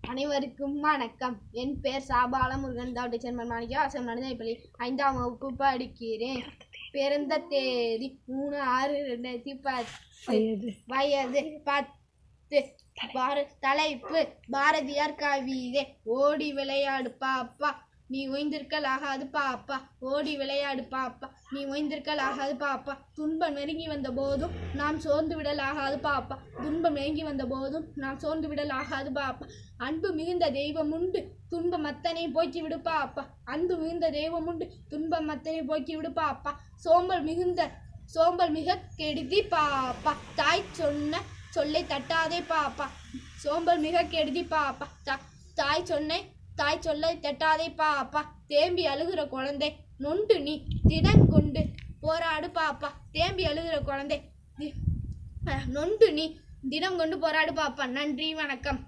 அனைவருக்கும் வணக்கம் என் பேர் சாபால முருகன் தாவட்டி சேர்மன் மாணிக்க ஆசிரம் நடந்தப்பள்ளி ஐந்தாம் வகுப்பு படிக்கிறேன் பிறந்த தேதி மூணு ஆறு ரெண்டாயிரத்தி பத்து வயது பத்து பார தலைப்பு பாரதியார் கவிதை ஓடி விளையாடு பாப்பா நீ ஓய்ந்திருக்கலாகாது பாப்பா ஓடி விளையாடு பாப்பா நீ ஓய்ந்திருக்கலாகாது பாப்பா துன்பம் நெருங்கி வந்த போதும் நாம் சோர்ந்து விடலாகாது பாப்பா துன்பம் நெருங்கி வந்த போதும் நாம் சோர்ந்து விடலாகாது பாப்பா அன்பு மிகுந்த தெய்வம் உண்டு துன்பம் அத்தனை போக்கி விடு பாப்பா அன்பு மிகுந்த தெய்வம் உண்டு துன்பம் அத்தனை போக்கி விடு பாப்பா சோம்பல் மிகுந்த சோம்பல் மிக கெடுதி பாப்பா தாய் சொன்ன சொல்லை தட்டாதே பாப்பா சோம்பல் மிக கெடுதி பாப்பா தா- தாய் சொன்னை தாய் சொல்லை தட்டாதே பாப்பா தேம்பி அழுகிற குழந்தை நொண்டு நீ திடம் கொண்டு போராடு பாப்பா தேம்பி அழுகிற குழந்தை தி- அஹ், நொண்டு நீ தினம் கொண்டு போராடு பாப்பா நன்றி வணக்கம்